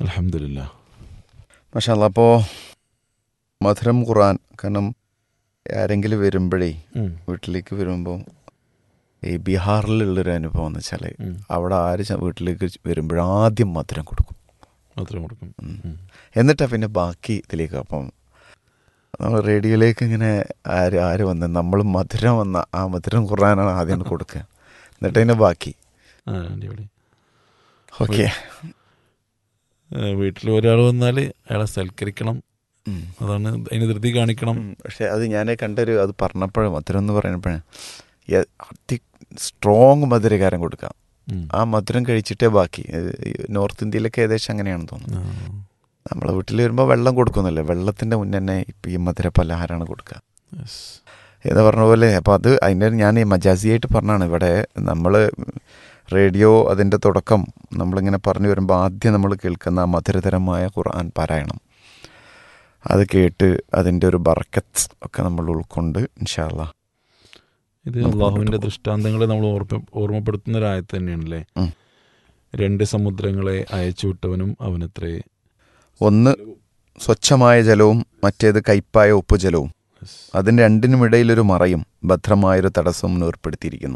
അലഹമില്ല മഷാല്ല അപ്പോൾ മധുരം ഖുറാൻ കാരണം ആരെങ്കിലും വരുമ്പോഴേ വീട്ടിലേക്ക് വരുമ്പോൾ ഈ ബീഹാറിലുള്ളൊരു അനുഭവം എന്ന് വെച്ചാൽ അവിടെ ആര് ച- വീട്ടിലേക്ക് വരുമ്പോഴും ആദ്യം മധുരം കൊടുക്കും മാത്രം കൊടുക്കും ഉം. ഉം. എന്നിട്ടാ പിന്നെ ബാക്കി ഇതിലേക്ക് അപ്പം നമ്മൾ റേഡിയോയിലേക്ക് ഇങ്ങനെ ആര് ആര് വന്ന് നമ്മൾ മധുരം വന്ന ആ മധുരം ഖുറാനാണ് ആദ്യം കൊടുക്കുക എന്നിട്ട് അതിൻ്റെ ബാക്കി ആ അടിപൊളി ഓക്കെ വീട്ടിൽ ഒരാൾ വന്നാൽ അയാളെ സൽക്കരിക്കണം അതാണ് അതിന് ധൃതി കാണിക്കണം പക്ഷെ അത് ഞാൻ കണ്ടൊരു അത് പറഞ്ഞപ്പോഴും മധുരം എന്ന് പറയുമ്പോഴേ അതി സ്ട്രോങ് മധുരകാരം കൊടുക്കാം ഉം. ആ മധുരം കഴിച്ചിട്ടേ ബാക്കി ഏഹ് ഈ നോർത്ത് ഇന്ത്യയിലൊക്കെ ഏകദേശം അങ്ങനെയാണെന്ന് തോന്നുന്നു ആ. നമ്മളെ വീട്ടിൽ വരുമ്പോൾ വെള്ളം കൊടുക്കുന്നില്ലേ വെള്ളത്തിൻ്റെ മുന്നേ തന്നെ ഇപ്പം ഈ മധുര പലഹാരമാണ് കൊടുക്കുക Yes. എന്ന് പറഞ്ഞ പോലെ അപ്പോൾ അത് അതിൻ്റെ ഞാൻ ഈ മജാസിയായിട്ട് പറഞ്ഞാണ് ഇവിടെ നമ്മൾ റേഡിയോ അതിൻ്റെ തുടക്കം നമ്മളിങ്ങനെ പറഞ്ഞു വരുമ്പോൾ ആദ്യം നമ്മൾ കേൾക്കുന്ന ആ മധുരതരമായ ഖുർആൻ പാരായണം അത് കേട്ട് അതിൻ്റെ ഒരു ബർക്കത്ത് ഒക്കെ നമ്മൾ ഉൾക്കൊണ്ട് ഇൻഷാല്ല ഇത് നമുക്ക് അള്ളാഹുവിന്റെ മുന്നോട്ട് ദൃഷ്ടാന്തങ്ങളെ നമ്മൾ ഓർമ്മ ഓർമ്മപ്പെടുത്തുന്ന ഒരു ആയത്ത് തന്നെയാണല്ലേ ഉം. രണ്ട് സമുദ്രങ്ങളെ അയച്ചു വിട്ടവനും അവനത്രേ ഒന്ന് സ്വച്ഛമായ ജലവും മറ്റേത് കയ്പായ ഉപ്പുജലവും Yes. അതിന് രണ്ടിനും ഇടയിലൊരു മറയും ഭദ്രമായൊരു തടസ്സവും ഏർപ്പെടുത്തിയിരിക്കുന്നു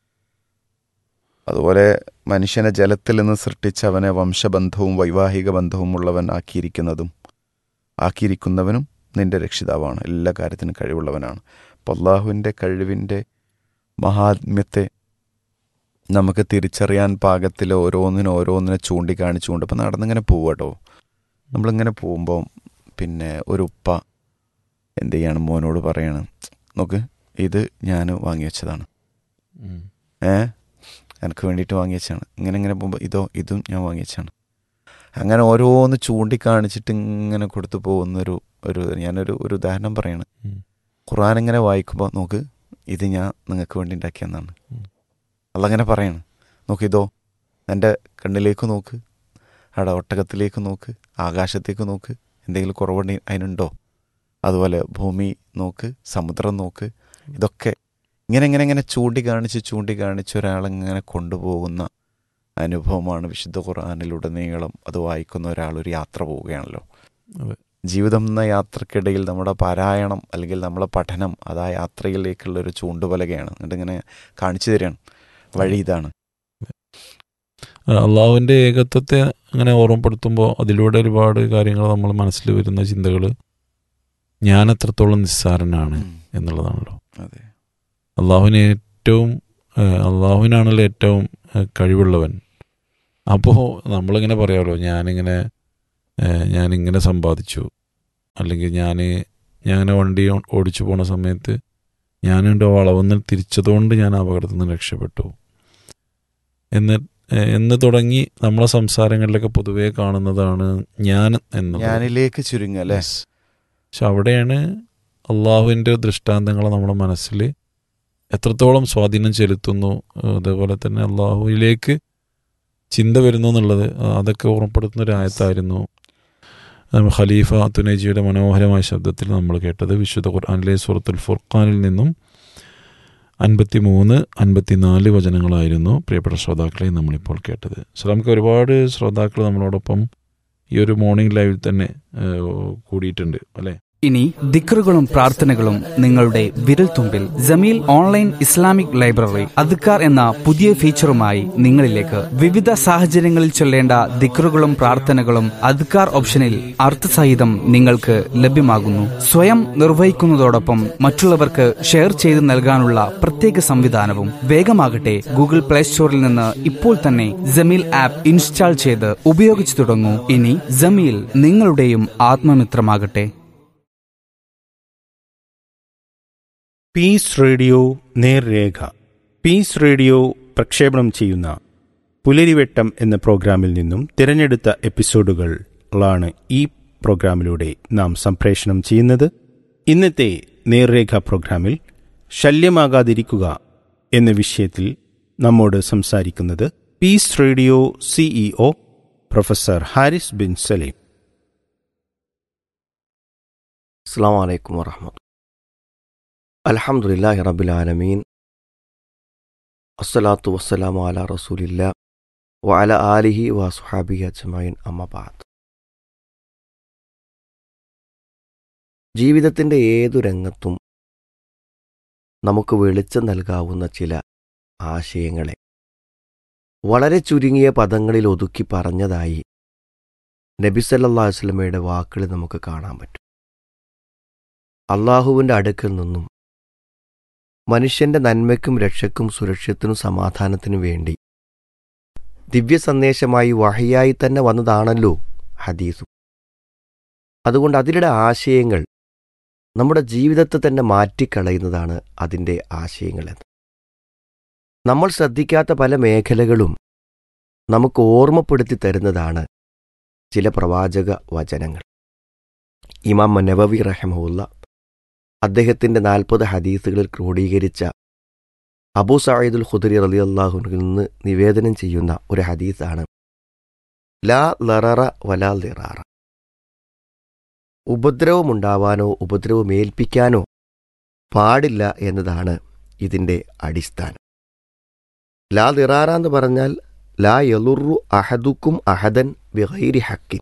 അതുപോലെ മനുഷ്യനെ ജലത്തിൽ നിന്ന് സൃഷ്ടിച്ച് അവനെ വംശബന്ധവും വൈവാഹിക ബന്ധവും ഉള്ളവൻ ആക്കിയിരിക്കുന്നതും ആക്കിയിരിക്കുന്നവനും നിന്റെ രക്ഷിതാവാണ് എല്ലാ കാര്യത്തിനും കഴിവുള്ളവനാണ് അപ്പോൾ അള്ളാഹുവിൻ്റെ കഴിവിൻ്റെ മഹാത്മ്യത്തെ നമുക്ക് തിരിച്ചറിയാൻ പാകത്തിൽ ഓരോന്നിനും ഓരോന്നിനെ ചൂണ്ടിക്കാണിച്ചുകൊണ്ട് ഇപ്പം നടന്നിങ്ങനെ പോവുക കേട്ടോ നമ്മളിങ്ങനെ പോകുമ്പോൾ പിന്നെ ഒരു ഉപ്പ എന്ത് ചെയ്യാണ് മോനോട് പറയാണ് നോക്ക് ഇത് ഞാൻ വാങ്ങി വെച്ചതാണ് ഉം. ഏ എനിക്ക് വേണ്ടിയിട്ട് വാങ്ങി വെച്ചാണ് ഇങ്ങനെ ഇങ്ങനെ പോകുമ്പോൾ ഇതോ ഇതും ഞാൻ വാങ്ങി വെച്ചാണ് അങ്ങനെ ഓരോന്ന് ചൂണ്ടിക്കാണിച്ചിട്ട് ഇങ്ങനെ കൊടുത്തു പോകുന്നൊരു ഒരു ഞാനൊരു ഒരു ഉദാഹരണം പറയാണ് ഉം. ഖുർആൻ ഇങ്ങനെ വായിക്കുമ്പോൾ നോക്ക് ഇത് ഞാൻ നിങ്ങൾക്ക് വേണ്ടി ഉണ്ടാക്കിയെന്നാണ് ഉം. അതങ്ങനെ പറയാണ് നോക്ക് ഇതോ എൻ്റെ കണ്ണിലേക്ക് നോക്ക് അവിടെ ഒട്ടകത്തിലേക്ക് നോക്ക് ആകാശത്തേക്ക് നോക്ക് എന്തെങ്കിലും കുറവുണ്ടെങ്കിൽ അതിനുണ്ടോ അതുപോലെ ഭൂമി നോക്ക് സമുദ്രം നോക്ക് ഇതൊക്കെ ഇങ്ങനെ ഇങ്ങനെ ഇങ്ങനെ ചൂണ്ടിക്കാണിച്ച് ചൂണ്ടിക്കാണിച്ച് ഒരാളിങ്ങനെ കൊണ്ടുപോകുന്ന അനുഭവമാണ് വിശുദ്ധ ഖുർആാനിലുടനീളം അത് വായിക്കുന്ന ഒരാൾ ഒരു യാത്ര പോവുകയാണല്ലോ അതെ. ജീവിതം എന്ന യാത്രക്കിടയിൽ നമ്മുടെ പാരായണം അല്ലെങ്കിൽ നമ്മുടെ പഠനം അത് ആ യാത്രയിലേക്കുള്ള ഒരു ചൂണ്ടുപലകയാണ് എന്നിട്ട് ഇങ്ങനെ കാണിച്ചു തരികയാണ് വഴി ഇതാണ് ആ, അള്ളാഹുവിന്റെ ഏകത്വത്തെ അങ്ങനെ ഓർമ്മപ്പെടുത്തുമ്പോൾ അതിലൂടെ ഒരുപാട് കാര്യങ്ങൾ നമ്മൾ മനസ്സിൽ വരുന്ന ചിന്തകൾ ഞാൻ എത്രത്തോളം നിസ്സാരനാണ് ഉം. എന്നുള്ളതാണല്ലോ അതെ അള്ളാഹുവിന് ഏറ്റവും ഏഹ്, അള്ളാഹുവിനാണല്ലോ ഏറ്റവും ഏഹ്, കഴിവുള്ളവൻ അപ്പോൾ നമ്മളിങ്ങനെ പറയാമല്ലോ ഞാനിങ്ങനെ ഏഹ്, ഞാനിങ്ങനെ സമ്പാദിച്ചു അല്ലെങ്കിൽ ഞാൻ ഞാൻ വണ്ടി ഓ- ഓടിച്ചു പോണ സമയത്ത് ഞാനെൻ്റെ വളവെന്ന് തിരിച്ചതുകൊണ്ട് ഞാൻ അപകടത്തിൽ നിന്ന് രക്ഷപ്പെട്ടു എന്ന് ഏഹ്, എന്ന് തുടങ്ങി നമ്മളെ സംസാരങ്ങളിലൊക്കെ പൊതുവേ കാണുന്നതാണ് ഞാൻ എന്നുള്ളത് ഞാനിലേക്ക് ചുരുങ്ങ അല്ലേ Yes. പക്ഷെ അവിടെയാണ് അള്ളാഹുവിൻ്റെ ദൃഷ്ടാന്തങ്ങൾ നമ്മുടെ മനസ്സിൽ എത്രത്തോളം സ്വാധീനം ചെലുത്തുന്നു ഏഹ് അതേപോലെ തന്നെ അള്ളാഹുവിലേക്ക് ചിന്ത വരുന്നു എന്നുള്ളത് ആ, അതൊക്കെ ഓർമ്മപ്പെടുത്തുന്ന ഒരു ആയത്തായിരുന്നു ഏഹ് ഖലീഫ തുനേജിയുടെ മനോഹരമായ ശബ്ദത്തിൽ നമ്മൾ കേട്ടത് വിശുദ്ധ ഖുർആാനിലെ സൂറത്തുൽ ഫുർഖാനിൽ നിന്നും അൻപത്തി മൂന്ന് അൻപത്തിനാല് വചനങ്ങളായിരുന്നു പ്രിയപ്പെട്ട ശ്രോതാക്കളെ നമ്മളിപ്പോൾ കേട്ടത് സോ നമുക്ക് ഒരുപാട് ശ്രോതാക്കൾ നമ്മളോടൊപ്പം ഈ ഒരു മോർണിംഗ് ലൈവിൽ തന്നെ ഏഹ്, കൂടിയിട്ടുണ്ട് അല്ലെ ഇനി ദിക്റുകളും പ്രാർത്ഥനകളും നിങ്ങളുടെ വിരൽത്തുമ്പിൽ ജമീൽ ഓൺലൈൻ ഇസ്ലാമിക് ലൈബ്രറി അദ്ക്കാർ എന്ന പുതിയ ഫീച്ചറുമായി നിങ്ങളിലേക്ക് വിവിധ സാഹചര്യങ്ങളിൽ ചൊല്ലേണ്ട ദിക്റുകളും പ്രാർത്ഥനകളും അദ്ക്കാർ ഓപ്ഷനിൽ അർത്ഥസഹിതം നിങ്ങൾക്ക് ലഭ്യമാകുന്നു സ്വയം നിർവഹിക്കുന്നതോടൊപ്പം മറ്റുള്ളവർക്ക് ഷെയർ ചെയ്ത് നൽകാനുള്ള പ്രത്യേക സംവിധാനവും വേഗമാകട്ടെ ഗൂഗിൾ പ്ലേ സ്റ്റോറിൽ നിന്ന് ഇപ്പോൾ തന്നെ ജമീൽ ആപ്പ് ഇൻസ്റ്റാൾ ചെയ്ത് ഉപയോഗിച്ചു തുടങ്ങൂ ഇനി ജമീൽ നിങ്ങളുടെയും ആത്മമിത്രമാകട്ടെ പീസ് റേഡിയോ നേർരേഖ പീസ് റേഡിയോ പ്രക്ഷേപണം ചെയ്യുന്ന പുലരിവെട്ടം എന്ന പ്രോഗ്രാമിൽ നിന്നും തിരഞ്ഞെടുത്ത എപ്പിസോഡുകളാണ് ഈ പ്രോഗ്രാമിലൂടെ നാം സംപ്രേഷണം ചെയ്യുന്നത് ഇന്നത്തെ നേർരേഖ പ്രോഗ്രാമിൽ ശല്യമാകാതിരിക്കുക എന്ന വിഷയത്തിൽ നമ്മോട് സംസാരിക്കുന്നത് Peace Radio CEO professor Haris bin Saleem السلام عليكم ورحمة الله الحمد لله رب العالمين الصلاة والسلام على رسول الله وعلى آله وصحابه أجمعين أما بعد ജീവിതത്തിൻ്റെ ഏതു രംഗത്തും നമുക്ക് വെളിച്ചം നൽകാവുന്ന ചില ആശയങ്ങളെ വളരെ ചുരുങ്ങിയ പദങ്ങളിൽ ഒതുക്കി പറഞ്ഞതായി നബി സല്ലല്ലാഹു അലൈഹി വസല്ലമയുടെ വാക്കുകൾ നമുക്ക് കാണാൻ പറ്റും അള്ളാഹുവിൻ്റെ അടുക്കൽ നിന്നും മനുഷ്യന്റെ നന്മയ്ക്കും രക്ഷയ്ക്കും സുരക്ഷിതത്തിനും സമാധാനത്തിനും വേണ്ടി ദിവ്യ സന്ദേശമായി വഹയായി തന്നെ വന്നതാണല്ലോ ഹദീസും അതുകൊണ്ട് അതിരുടെ ആശയങ്ങൾ നമ്മുടെ ജീവിതത്തെ തന്നെ മാറ്റിക്കളയുന്നതാണ് അതിൻ്റെ ആശയങ്ങളെന്ന് നമ്മൾ ശ്രദ്ധിക്കാത്ത പല മേഖലകളും നമുക്ക് ഓർമ്മപ്പെടുത്തി തരുന്നതാണ് ചില പ്രവാചക വചനങ്ങൾ ഇമാം നവവി റഹമുല്ല അദ്ദേഹത്തിൻ്റെ നാൽപ്പത് ഹദീസുകളിൽ ക്രോഡീകരിച്ച അബൂ സയ്യിദുൽ ഖുദരി റലി അള്ളാഹുനിൽ നിന്ന് നിവേദനം ചെയ്യുന്ന ഒരു ഹദീസാണ് ലാ ലററ വലാ ലിറാറ ഉപദ്രവമുണ്ടാവാനോ ഉപദ്രവമേൽപ്പിക്കാനോ പാടില്ല എന്നതാണ് ഇതിൻ്റെ അടിസ്ഥാനം ലാ ലിറാറ എന്ന് പറഞ്ഞാൽ ലാ യലുറു അഹദുക്കും അഹദൻ ബിഗൈരി ഹക്കിൻ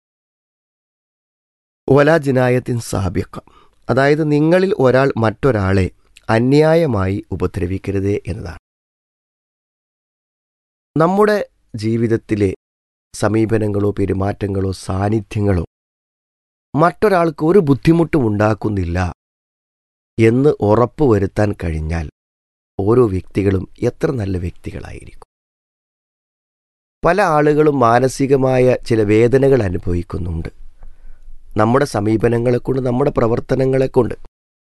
വലാ ജിനായത്തിൻ സാബിക്ക അതായത് നിങ്ങളിൽ ഒരാൾ മറ്റൊരാളെ അന്യായമായി ഉപദ്രവിക്കരുത് എന്നതാണ് നമ്മുടെ ജീവിതത്തിലെ സമീപനങ്ങളോ പെരുമാറ്റങ്ങളോ സാന്നിധ്യങ്ങളോ മറ്റൊരാൾക്ക് ഒരു ബുദ്ധിമുട്ടും ഉണ്ടാക്കുന്നില്ല എന്ന് ഉറപ്പുവരുത്താൻ കഴിഞ്ഞാൽ ഓരോ വ്യക്തികളും എത്ര നല്ല വ്യക്തികളായിരിക്കും പല ആളുകളും മാനസികമായ ചില വേദനകൾ അനുഭവിക്കുന്നുണ്ട് നമ്മുടെ സമീപനങ്ങളെ കൊണ്ട് നമ്മുടെ പ്രവർത്തനങ്ങളെ കൊണ്ട്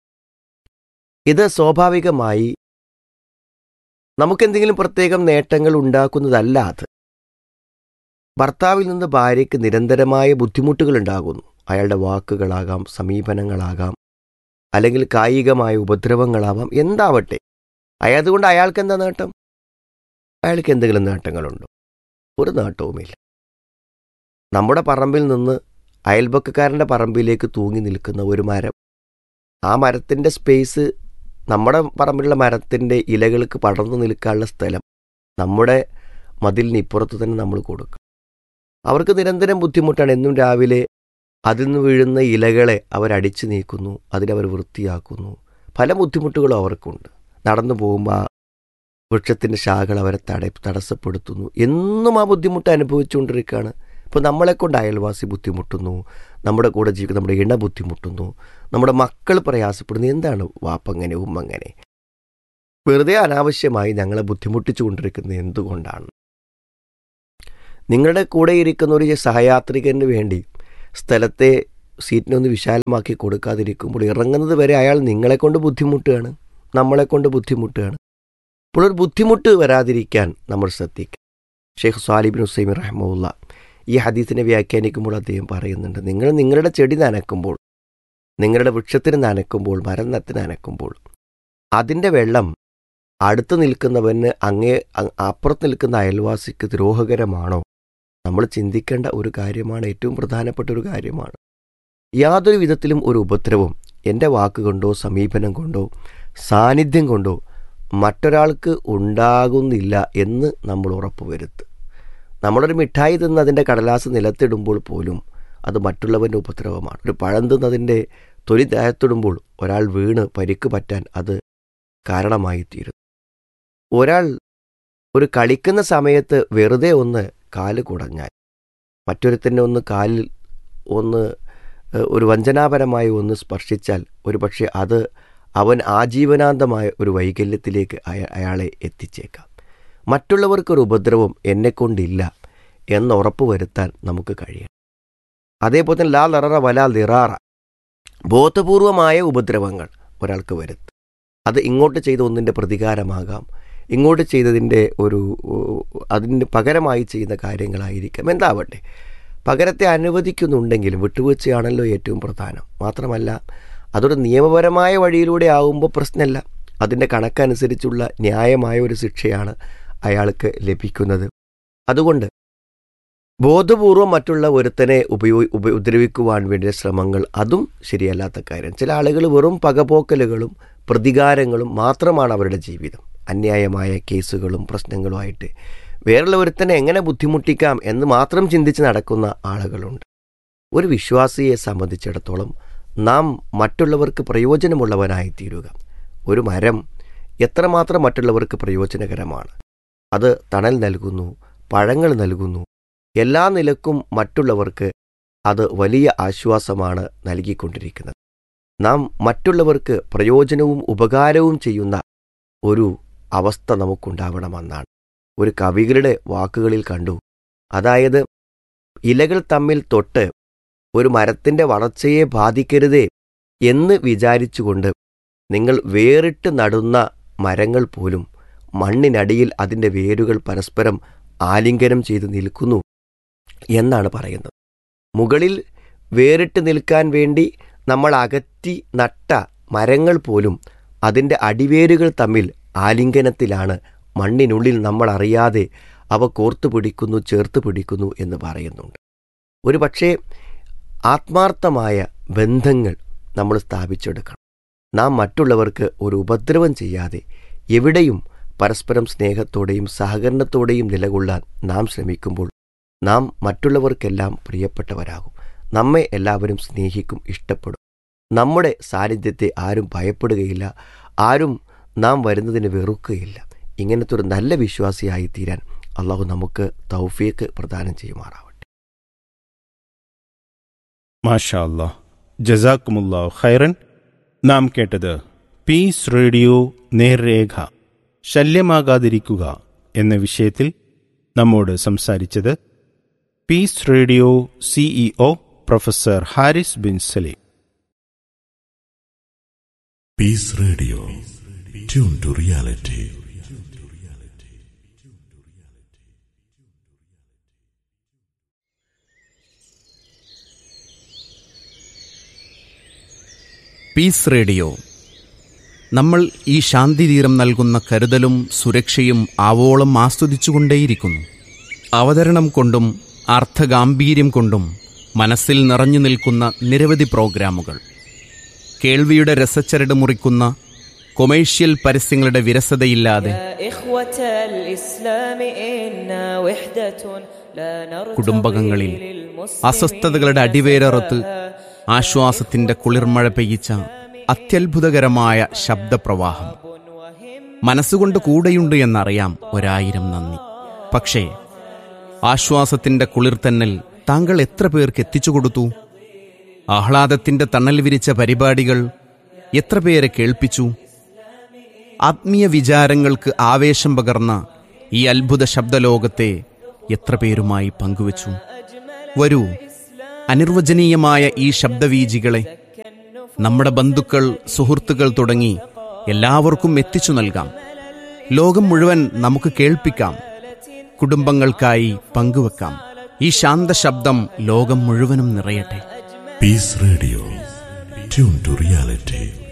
ഇത് സ്വാഭാവികമായി നമുക്കെന്തെങ്കിലും പ്രത്യേകം നേട്ടങ്ങൾ ഉണ്ടാക്കുന്നതല്ല അത് ഭർത്താവിൽ നിന്ന് ഭാര്യയ്ക്ക് നിരന്തരമായ ബുദ്ധിമുട്ടുകൾ ഉണ്ടാകുന്നു അയാളുടെ വാക്കുകളാകാം സമീപനങ്ങളാകാം അല്ലെങ്കിൽ കായികമായ ഉപദ്രവങ്ങളാവാം എന്താവട്ടെ അതുകൊണ്ട് അയാൾക്ക് എന്താ നേട്ടം അയാൾക്ക് എന്തെങ്കിലും നേട്ടങ്ങളുണ്ടോ ഒരു നേട്ടവുമില്ല നമ്മുടെ പറമ്പിൽ നിന്ന് അയൽപക്കക്കാരൻ്റെ പറമ്പിലേക്ക് തൂങ്ങി നിൽക്കുന്ന ഒരു മരം ആ മരത്തിൻ്റെ സ്പേസ് നമ്മുടെ പറമ്പിലുള്ള മരത്തിൻ്റെ ഇലകൾക്ക് പടർന്നു നിൽക്കാനുള്ള സ്ഥലം നമ്മുടെ മതിലിന് ഇപ്പുറത്ത് തന്നെ നമ്മൾ കൊടുക്കും അവർക്ക് നിരന്തരം ബുദ്ധിമുട്ടാണ് എന്നും രാവിലെ അതിൽ നിന്ന് വീഴുന്ന ഇലകളെ അവരടിച്ചു നീക്കുന്നു അതിനവർ വൃത്തിയാക്കുന്നു പല ബുദ്ധിമുട്ടുകളും അവർക്കുണ്ട് നടന്നു പോകുമ്പോൾ ആ വൃക്ഷത്തിൻ്റെ ശാഖകൾ അവരെ തട തടസ്സപ്പെടുത്തുന്നു എന്നും ആ ബുദ്ധിമുട്ട് അനുഭവിച്ചുകൊണ്ടിരിക്കുകയാണ് ഇപ്പോൾ നമ്മളെ കൊണ്ട് അയൽവാസി ബുദ്ധിമുട്ടുന്നു നമ്മുടെ കൂടെ ജീവിക്കുന്ന നമ്മുടെ ഇണ ബുദ്ധിമുട്ടുന്നു നമ്മുടെ മക്കൾ പ്രയാസപ്പെടുന്നു എന്താണ് വാപ്പങ്ങനെ ഉമ്മങ്ങനെ വെറുതെ അനാവശ്യമായി ഞങ്ങളെ ബുദ്ധിമുട്ടിച്ചു കൊണ്ടിരിക്കുന്നത് എന്തുകൊണ്ടാണ് നിങ്ങളുടെ കൂടെ ഇരിക്കുന്ന ഒരു സഹയാത്രികന് വേണ്ടി സ്ഥലത്തെ സീറ്റിനൊന്ന് വിശാലമാക്കി കൊടുക്കാതിരിക്കുമ്പോൾ ഇറങ്ങുന്നത് വരെ അയാൾ നിങ്ങളെ കൊണ്ട് ബുദ്ധിമുട്ടുകയാണ് നമ്മളെ കൊണ്ട് ബുദ്ധിമുട്ടുകയാണ് അപ്പോൾ ഒരു ബുദ്ധിമുട്ട് വരാതിരിക്കാൻ നമ്മൾ ശ്രദ്ധിക്കുക ഷെയ്ഖ് സാലിബിൻ ഹുസൈമി റഹ്മുല്ല ഈ ഹദീസിനെ വ്യാഖ്യാനിക്കുമ്പോൾ അദ്ദേഹം പറയുന്നുണ്ട് നിങ്ങൾ നിങ്ങളുടെ ചെടി നനക്കുമ്പോൾ നിങ്ങളുടെ വൃക്ഷത്തിന് നനക്കുമ്പോൾ മരം നത്തിന് നനക്കുമ്പോൾ അതിൻ്റെ വെള്ളം അടുത്ത് നിൽക്കുന്നവന് അങ്ങേ അപ്പുറത്ത് നിൽക്കുന്ന അയൽവാസിക്ക് ദ്രോഹകരമാണോ നമ്മൾ ചിന്തിക്കേണ്ട ഒരു കാര്യമാണ് ഏറ്റവും പ്രധാനപ്പെട്ട ഒരു കാര്യമാണ് യാതൊരു വിധത്തിലും ഒരു ഉപദ്രവം എൻ്റെ വാക്കുകൊണ്ടോ സമീപനം കൊണ്ടോ സാന്നിധ്യം കൊണ്ടോ മറ്റൊരാൾക്ക് ഉണ്ടാകുന്നില്ല എന്ന് നമ്മൾ ഉറപ്പുവരുത്തുക നമ്മളൊരു മിഠായി തിന്ന് അതിൻ്റെ കടലാസ് നിലത്തിടുമ്പോൾ പോലും അത് മറ്റുള്ളവൻ്റെ ഉപദ്രവമാണ് ഒരു പഴം തിന്നതിൻ്റെ തൊലി ദേഹത്തിടുമ്പോൾ ഒരാൾ വീണ് പരിക്ക് പറ്റാൻ അത് കാരണമായി തീരും ഒരാൾ ഒരു കളിക്കുന്ന സമയത്ത് വെറുതെ ഒന്ന് കാല് കുടഞ്ഞാൽ മറ്റൊരുത്തന്നെ ഒന്ന് കാലിൽ ഒന്ന് ഒരു വഞ്ചനാപരമായി ഒന്ന് സ്പർശിച്ചാൽ ഒരു പക്ഷേ അത് അവൻ ആജീവനാന്തമായ ഒരു വൈകല്യത്തിലേക്ക് അയാളെ എത്തിച്ചേക്കാം മറ്റുള്ളവർക്കൊരു ഉപദ്രവം എന്നെക്കൊണ്ടില്ല എന്ന് ഉറപ്പ് വരുത്താൻ നമുക്ക് കഴിയണം അതേപോലെ തന്നെ ലാ ലററ വലാ ലിറാറ ബോധപൂർവമായ ഉപദ്രവങ്ങൾ ഒരാൾക്ക് വരുത്തും അത് ഇങ്ങോട്ട് ചെയ്ത ഒന്നിൻ്റെ പ്രതികാരമാകാം ഇങ്ങോട്ട് ചെയ്തതിൻ്റെ ഒരു അതിന് പകരമായി ചെയ്യുന്ന കാര്യങ്ങളായിരിക്കാം എന്താവട്ടെ പകരത്തെ അനുവദിക്കുന്നുണ്ടെങ്കിലും വിട്ടുവീഴ്ചയാണല്ലോ ഏറ്റവും പ്രധാനം മാത്രമല്ല അതൊരു നിയമപരമായ വഴിയിലൂടെ ആകുമ്പോൾ പ്രശ്നമല്ല അതിൻ്റെ കണക്കനുസരിച്ചുള്ള ന്യായമായ ഒരു ശിക്ഷയാണ് അയാൾക്ക് ലഭിക്കുന്നത് അതുകൊണ്ട് ബോധപൂർവം മറ്റുള്ള ഒരുത്തനെ ഉപയോ ഉപദ്രവിക്കുവാൻ വേണ്ടിയ ശ്രമങ്ങൾ അതും ശരിയല്ലാത്ത കാര്യം ചില ആളുകൾ വെറും പകപോക്കലുകളും പ്രതികാരങ്ങളും മാത്രമാണ് അവരുടെ ജീവിതം അന്യായമായ കേസുകളും പ്രശ്നങ്ങളുമായിട്ട് വേറുള്ള ഒരുത്തനെ എങ്ങനെ ബുദ്ധിമുട്ടിക്കാം എന്ന് മാത്രം ചിന്തിച്ച് നടക്കുന്ന ആളുകളുണ്ട് ഒരു വിശ്വാസിയെ സംബന്ധിച്ചിടത്തോളം നാം മറ്റുള്ളവർക്ക് പ്രയോജനമുള്ളവനായി തീരുക ഒരു മരം എത്രമാത്രം മറ്റുള്ളവർക്ക് പ്രയോജനകരമാണ് അത് തണൽ നൽകുന്നു പഴങ്ങൾ നൽകുന്നു എല്ലാ നിലക്കും മറ്റുള്ളവർക്ക് അത് വലിയ ആശ്വാസമാണ് നൽകിക്കൊണ്ടിരിക്കുന്നത് നാം മറ്റുള്ളവർക്ക് പ്രയോജനവും ഉപകാരവും ചെയ്യുന്ന ഒരു അവസ്ഥ നമുക്കുണ്ടാവണമെന്നാണ് ഒരു കവികളുടെ വാക്കുകളിൽ കണ്ടു അതായത് ഇലകൾ തമ്മിൽ തൊട്ട് ഒരു മരത്തിൻ്റെ വളർച്ചയെ ബാധിക്കരുതേ എന്ന് വിചാരിച്ചുകൊണ്ട് നിങ്ങൾ വേറിട്ട് നടുന്ന മരങ്ങൾ പോലും മണ്ണിനടിയിൽ അതിൻ്റെ വേരുകൾ പരസ്പരം ആലിംഗനം ചെയ്ത് നിൽക്കുന്നു എന്നാണ് പറയുന്നത് മുകളിൽ വേറിട്ട് നിൽക്കാൻ വേണ്ടി നമ്മൾ അകറ്റി നട്ട മരങ്ങൾ പോലും അതിൻ്റെ അടിവേരുകൾ തമ്മിൽ ആലിംഗനത്തിലാണ് മണ്ണിനുള്ളിൽ നമ്മൾ അറിയാതെ അവ കോർത്തു പിടിക്കുന്നു ചേർത്ത് പിടിക്കുന്നു എന്ന് പറയുന്നുണ്ട് ഒരു പക്ഷേ ആത്മാർത്ഥമായ ബന്ധങ്ങൾ നമ്മൾ സ്ഥാപിച്ചെടുക്കണം നാം മറ്റുള്ളവർക്ക് ഒരു ഉപദ്രവം ചെയ്യാതെ എവിടെയും പരസ്പരം സ്നേഹത്തോടെയും സഹകരണത്തോടെയും നിലകൊള്ളാൻ നാം ശ്രമിക്കുമ്പോൾ നാം മറ്റുള്ളവർക്കെല്ലാം പ്രിയപ്പെട്ടവരാകും നമ്മെ എല്ലാവരും സ്നേഹിക്കും ഇഷ്ടപ്പെടും നമ്മുടെ സാന്നിധ്യത്തെ ആരും ഭയപ്പെടുകയില്ല ആരും നാം വരുന്നതിന് വെറുക്കുകയില്ല ഇങ്ങനത്തെ ഒരു നല്ല വിശ്വാസിയായി തീരാൻ അള്ളാഹു നമുക്ക് തൗഫീക്ക് പ്രദാനം ചെയ്യുമാറാവട്ടെ മാഷാ അല്ലാ ജസാക്കുമുല്ലാ ഖൈറൻ നാം കേട്ടത് പീസ് റേഡിയോ നേർരേഖ ശല്യമാകാതിരിക്കുക എന്ന വിഷയത്തിൽ നമ്മോട് സംസാരിച്ചത് Peace Radio CEO professor Haris bin Saleem Peace Radio. Tune to reality. Peace Radio നമ്മൾ ഈ ശാന്തിതീരം നൽകുന്ന കരുതലും സുരക്ഷയും ആവോളം ആസ്വദിച്ചുകൊണ്ടേയിരിക്കുന്നു അവതരണം കൊണ്ടും അർത്ഥഗാംഭീര്യം കൊണ്ടും മനസ്സിൽ നിറഞ്ഞു നിൽക്കുന്ന നിരവധി പ്രോഗ്രാമുകൾ കേൾവിയുടെ രസച്ചരട് മുറിക്കുന്ന കൊമേഴ്ഷ്യൽ പരസ്യങ്ങളുടെ വിരസതയില്ലാതെ يا إخوة الإسلام إنا وحدة لا نرتضي കുടുംബകങ്ങളിൽ للمسلمين അസ്വസ്ഥതകളുടെ അടിവേരറുത്ത് ആശ്വാസത്തിന്റെ കുളിർമഴ പെയ്യിച്ച അത്യത്ഭുതകരമായ ശബ്ദപ്രവാഹം മനസ്സുകൊണ്ട് കൂടെയുണ്ട് എന്നറിയാം ഒരായിരം നന്ദി പക്ഷേ ആശ്വാസത്തിന്റെ കുളിർത്തന്നൽ താങ്കൾ എത്ര പേർക്ക് എത്തിച്ചു കൊടുത്തു ആഹ്ലാദത്തിന്റെ തണൽ വിരിച്ച പരിപാടികൾ എത്ര പേരെ കേൾപ്പിച്ചു ആത്മീയ വിചാരങ്ങൾക്ക് ആവേശം പകർന്ന ഈ അത്ഭുത ശബ്ദലോകത്തെ എത്ര പേരുമായി പങ്കുവച്ചു വരൂ അനിർവചനീയമായ ഈ ശബ്ദവീജികളെ നമ്മുടെ ബന്ധുക്കൾ സുഹൃത്തുക്കൾ തുടങ്ങി എല്ലാവർക്കും എത്തിച്ചു നൽകാം ലോകം മുഴുവൻ നമുക്ക് കേൾപ്പിക്കാം കുടുംബങ്ങൾക്കായി പങ്കുവെക്കാം ഈ ശാന്ത ശബ്ദം ലോകം മുഴുവനും നിറയട്ടെ Peace Radio. Tune to reality.